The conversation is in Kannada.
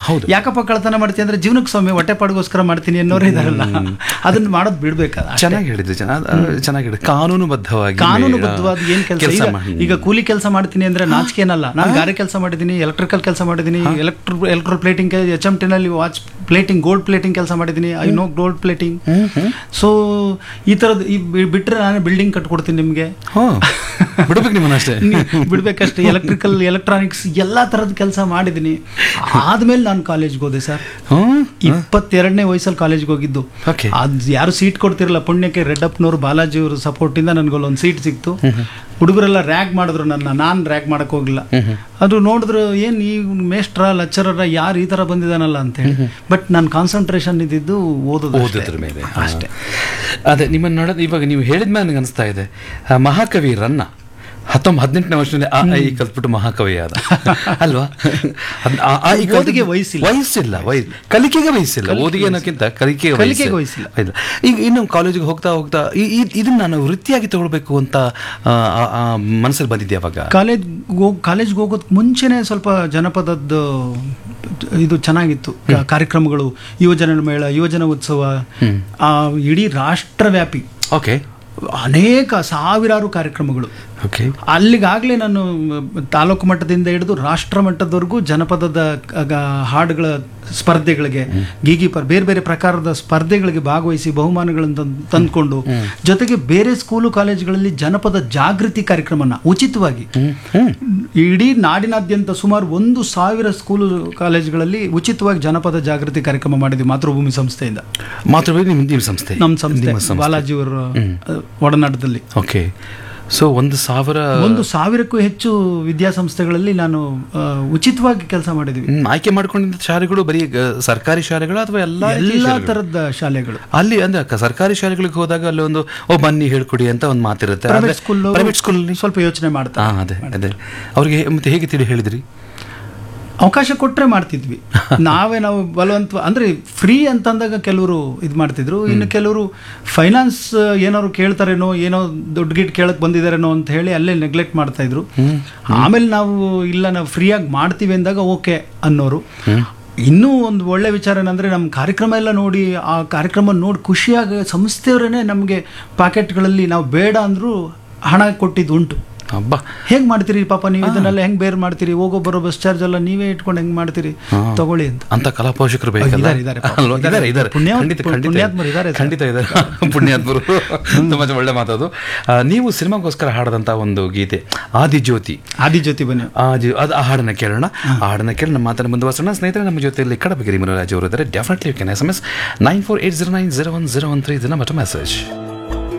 ಹೌದು. ಯಾಕಪ್ಪ ಕಳ್ತನ ಮಾಡ್ತೀನಿ ಅಂದ್ರೆ ಜೀವನಕ್ಕೆ ಸ್ವಾಮಿ ಹೊಟ್ಟೆಪಾಡಿಗೋಸ್ಕರ ಮಾಡ್ತೀನಿ ಅನ್ನೋರು ಇದಾರಲ್ಲ ಅದನ್ನ ಮಾಡೋದು ಬಿಡ್ಬೇಕಾದ ಚೆನ್ನಾಗಿ ಹೇಳಿದ್ರಿ ಜನ ಚೆನ್ನಾಗಿ ಹೇಳಿದ್ರಿ ಕಾನೂನುಬದ್ಧವಾಗಿ ಕಾನೂನುಬದ್ಧವಾದ ಏನ್ ಕೆಲಸ ಕೆಲಸ ಈಗ ಮಾಡಿ ಈಗ ಕೂಲಿ ಕೆಲಸ ಮಾಡ್ತೀನಿ ಅಂದ್ರೆ ನಾಚಿಕೆ ಏನಲ್ಲ ನಾನು ಗಾರೆ ಕೆಲಸ ಮಾಡಿದ್ದೀನಿ ಎಲೆಕ್ಟ್ರಿಕಲ್ ಕೆಲಸ ಮಾಡಿದ್ದೀನಿ electro electro plating H M ಟಿನಲ್ಲಿ ವಾಚ್ ಪ್ಲೇಟಿಂಗ್ ಗೋಲ್ಡ್ ಪ್ಲೇಟಿಂಗ್ ಕೆಲಸ ಮಾಡಿದ್ದೀನಿ I know gold plating so ಈ ಥರದ್ದು ಈ ಬಿ- ಬಿಟ್ರೆ ನಾನು ಬಿಲ್ಡಿಂಗ್ ಕಟ್ಕೊಡ್ತೀನಿ ನಿಮಗೆ ಹೋ ಬಿಡ್ಬೇಕು ನಿಮ್ಮನ್ನ ಅಷ್ಟೇ ಬಿಡ್ಬೇಕಷ್ಟೇ ಎಲೆಕ್ಟ್ರಿಕಲ್ ಎಲೆಕ್ಟ್ರಾನಿಕ್ಸ್ ಎಲ್ಲಾ ತರದ ಕೆಲಸ ಮಾಡಿದ್ದೀನಿ ಆದ್ಮೇಲೆ ನಾನು ಕಾಲೇಜ್ಗೆ ಹೋದೆ ಸರ್ ಹ್ಮ್ ಇಪ್ಪತ್ತೆರಡನೇ ವಯಸ್ಸಲ್ಲಿ ಕಾಲೇಜ್ಗೆ ಹೋಗಿದ್ದು ಓಕೆ ಅದ್ ಯಾರು ಸೀಟ್ ಕೊಡ್ತಿರಲ್ಲ ಪುಣ್ಯಕ್ಕೆ ರೆಡ್ಡಪ್ಪನವರು ಬಾಲಾಜಿ ಅವ್ರ ಸಪೋರ್ಟಿಂದ ನನಗೊಂದು ಸೀಟ್ ಸಿಕ್ತು ಹುಡುಗರೆಲ್ಲ ರ್ಯಾಗ್ ಮಾಡಿದ್ರು ನನ್ನ ನಾನು ರ್ಯಾಗ್ ಮಾಡಕ್ ಹೋಗಿಲ್ಲ ಅದು ನೋಡಿದ್ರು ಏನ್ ಈ ಮೇಸ್ಟ್ರ ಲೆಕ್ಚರರ ಯಾರು ಈ ತರ ಬಂದಿದಾನಲ್ಲ ಅಂತೇಳಿ ಬಟ್ ನನ್ನ ಕಾನ್ಸಂಟ್ರೇಷನ್ ಇದ್ದಿದ್ದು ಓದೋದು ಅಷ್ಟೇ. ಓದೋದ್ರ ಮೇಲೆ ಅಷ್ಟೇ ಅದೇ ನಿಮ್ಮನ್ನು ನೋಡೋದು ಇವಾಗ ನೀವು ಹೇಳಿದ ಮೇಲೆ ನನಗೆ ಅನಿಸ್ತಾ ಇದೆ ಆ, ಮಹಾಕವಿ ರನ್ನ ಹತ್ತೊಂಬ ಹದಿನೆಂಟನೇ ವರ್ಷದಲ್ಲಿ ಆ ಆ, ಈ ಕಲ್ತ್ಬಿಟ್ಟು ಮಹಾಕವಿ ಆದ ಅಲ್ವಾ ಅದ್- ಆ, ಆ, ಈ ಕಲ್ತಿದ್ದು- ಓದಿಗೆ ವಯಸ್ಸಿಲ್ಲ. ವಯಸ್ಸಿಲ್ಲ ವಯಸ್ ಕಲಿಕೆಗೆ ವಯಸ್ಸಿಲ್ಲ ಓದಿಗೆ ಅನ್ನೋಕ್ಕಿಂತ ಕಲಿಕೆಗೆ ಕಲಿಕೆಗೆ ವಯಸ್ಸಿಲ್ಲ ಇಲ್ಲ ಈಗ ಇನ್ನು ಕಾಲೇಜಿಗೆ ಹೋಗ್ತಾ ಹೋಗ್ತಾ ಈ- ಈ- ಇದನ್ನ ನಾನು ವೃತ್ತಿಯಾಗಿ ತಗೊಳ್ಬೇಕು ಅಂತ ಆ, ಆ, ಆ, ಮನಸ್ಸಲ್ಲಿ ಬಂದಿದ್ದೆ ಅವಾಗ ಕಾಲೇಜ್ ಹೋಗ್ ಕಾಲೇಜ್ಗೆ ಹೋಗೋದಕ್ಕೆ ಮುಂಚೆನೆ ಸ್ವಲ್ಪ ಜನಪದದ್ದು ಇದು ಚೆನ್ನಾಗಿತ್ತು ಕಾರ್ಯಕ್ರಮಗಳು ಯುವಜನ ಮೇಳ ಯುವಜನ ಉತ್ಸವ ಆ, ಇಡೀ ರಾಷ್ಟ್ರವ್ಯಾಪಿ ಓಕೆ ಅನೇಕ ಸಾವಿರಾರು ಕಾರ್ಯಕ್ರಮಗಳು ಓಕೆ ಅಲ್ಲಿಗಾಗಲೇ ನಾನು ತಾಲೂಕು ಮಟ್ಟದಿಂದ ಹಿಡಿದು ರಾಷ್ಟ್ರ ಮಟ್ಟದವರೆಗೂ ಜನಪದದ ಕ- ಗ- ಹಾಡುಗಳ ಸ್ಪರ್ಧೆಗಳಿಗೆ ಗೀಗಿ ಪರ್ ಬೇರೆ ಬೇರೆ ಪ್ರಕಾರದ ಸ್ಪರ್ಧೆಗಳಿಗೆ ಭಾಗವಹಿಸಿ ಬಹುಮಾನಗಳನ್ನು ತಂದ್- ತಂದ್ಕೊಂಡು ಜೊತೆಗೆ ಬೇರೆ ಸ್ಕೂಲು ಕಾಲೇಜುಗಳಲ್ಲಿ ಜನಪದ ಜಾಗೃತಿ ಕಾರ್ಯಕ್ರಮನ ಉಚಿತವಾಗಿ ಇಡೀ ನಾಡಿನಾದ್ಯಂತ ಸುಮಾರು ಒಂದು ಸಾವಿರ ಸ್ಕೂಲು ಕಾಲೇಜುಗಳಲ್ಲಿ ಉಚಿತವಾಗಿ ಜನಪದ ಜಾಗೃತಿ ಕಾರ್ಯಕ್ರಮ ಮಾಡಿದ್ವಿ ಮಾತೃಭೂಮಿ ಸಂಸ್ಥೆಯಿಂದ ಮಾತೃಭೂಮಿ ನಿಮ್ಮ ನಿಮ್ಮ ಸಂಸ್ಥೆ ನಮ್ಮ ಸಂಸ್ಥೆ ನಿಮ್ಮ ಸಂಸ್ಥೆ ಬಾಲಾಜಿಯವರ ಒಡನಾಟದಲ್ಲಿ ಓಕೆ ಸೊ ಒಂದು ಸಾವಿರ ಒಂದು ಸಾವಿರಕ್ಕೂ ಹೆಚ್ಚು ವಿದ್ಯಾಸಂಸ್ಥೆಗಳಲ್ಲಿ ನಾನು ಆ, ಉಚಿತವಾಗಿ ಕೆಲಸ ಮಾಡಿದ್ವಿ ಹ್ಮ್, ಆಯ್ಕೆ ಮಾಡ್ಕೊಂಡಿದ್ದ ಶಾಲೆಗಳು ಬರೀ ಗ- ಸರ್ಕಾರಿ ಶಾಲೆಗಳು ಅಥವಾ ಎಲ್ಲ ರೀತಿಯ ಎಲ್ಲ ಶಾಲೆಗಳು? ತರದ ಶಾಲೆಗಳು ಅಲ್ಲಿ ಅಂದ್ರೆ ಕ- ಸರ್ಕಾರಿ ಶಾಲೆಗಳಿಗೆ ಹೋದಾಗ ಅಲ್ಲಿ ಒಂದು ಓ ಬನ್ನಿ ಹೇಳ್ಕೊಡಿ ಅಂತ ಒಂದು ಮಾತಿರುತ್ತೆ ಪ್ರೈವೇಟ್ ಸ್ಕೂಲ್ ಪ್ರೈವೇಟ್ ಸ್ಕೂಲ್ ಸ್ವಲ್ಪ ಯೋಚನೆ ಮಾಡ್ತಾ ಹಾ ಅದೇ ಅದೇ ಅವ್ರಿಗೆ ಮತ್ತೆ ಹೇಗೆ ತಿಳಿ ಹೇಳಿದ್ರಿ ಅವಕಾಶ ಕೊಟ್ರೆ ಮಾಡ್ತಿದ್ವಿ ನಾವೇ ನಾವು ಬಲವಂತ ಅಂದ್ರೆ ಫ್ರೀ ಅಂತಂದಾಗ ಕೆಲವರು ಇದು ಮಾಡ್ತಿದ್ರು ಇನ್ನು ಕೆಲವರು ಫೈನಾನ್ಸ್ ಏನಾದ್ರು ಕೇಳ್ತಾರೇನೋ ಏನೋ ದುಡ್ಡು ಗಿಡ್ ಕೇಳಕ್ ಬಂದಿದಾರೇನೋ ಅಂತ ಹೇಳಿ ಅಲ್ಲೇ ನೆಗ್ಲೆಕ್ಟ್ ಮಾಡ್ತಾ ಇದ್ರು ಆಮೇಲೆ ನಾವು ಇಲ್ಲ ನಾವು ಫ್ರೀಯಾಗಿ ಮಾಡ್ತೀವಿ ಅಂದಾಗ ಓಕೆ ಅನ್ನೋರು ಇನ್ನೂ ಒಂದು ಒಳ್ಳೆ ವಿಚಾರ ಏನಂದ್ರೆ ನಮ್ಮ ಕಾರ್ಯಕ್ರಮ ಎಲ್ಲ ನೋಡಿ ಆ ಕಾರ್ಯಕ್ರಮ ನೋಡಿ ಖುಷಿಯಾಗಿ ಸಂಸ್ಥೆಯವರೇನೆ ನಮಗೆ ಪ್ಯಾಕೆಟ್ಗಳಲ್ಲಿ ನಾವು ಬೇಡ ಅಂದ್ರೂ ಹಣ ಕೊಟ್ಟಿದ್ದು ಉಂಟು ಹಬ್ಬ ಹೆಂಗ್ ಮಾಡ್ತೀರಿ ಪಾಪ ನೀವು ಇದನ್ನೆಲ್ಲ ಹೆಂಗ್ ಬೇರ್ ಮಾಡ್ತೀರಿ ಹೋಗೋ ಬರೋ ಬಸ್ ಚಾರ್ಜ್ ಎಲ್ಲ ನೀವೇ ಇಟ್ಕೊಂಡು ಹೆಂಗ್ ಮಾಡ್ತೀರಿ ತಗೊಳ್ಳಿ ಅಂತ ಅಂತ ಕಲಾ ಪೋಷಕರು ಬೇಕಲ್ಲ ಇದಾರೆ, ಇದಾರೆ ಪಾಪ. ಅಲ್ವಾ? ಇದಾರೆ, ಇದಾರೆ. ಪುಣ್ಯ- ಖಂಡಿತ, ಖಂಡಿತ ಪುಣ್ಯಾತ್ಮರು ಇದಾರೆ ಸರ್. ಖಂಡಿತ ಇದ್ದಾರೆ ಪುಣ್ಯಾತ್ಮರು ತುಂಬಾ ಒಳ್ಳೆ ಮಾತದು ಆ, ನೀವು ಸಿನಿಮಾಗೋಸ್ಕರ ಹಾಡದಂತ ಒಂದು ಗೀತೆ ಆದಿಜ್ಯೋತಿ ಆದಿ ಜೊತೆ ಬನ್ನಿ ಆ ಜಿ- ಅದು ಆ ಹಾಡನ್ನ ಕೇಳೋಣ ಆ ಹಾಡನ್ನ ಕೇಳಿ ನಮ್ಮ ಮಾತನ್ನು ಮುಂದುವರ್ಸೋಣ ಸ್ನೇಹಿತರೆ ನಮ್ಮ ಜೊತೆಯಲ್ಲಿ ಕಡಬಗಿರಿ ಮುನರಾಜ್ ಅವರು ಇದ್ದಾರೆ definitely can S M S nine four eight zero nine zero one zero one three ಇದನ್ನ ಮತ್ತು ಮೆಸೇಜ್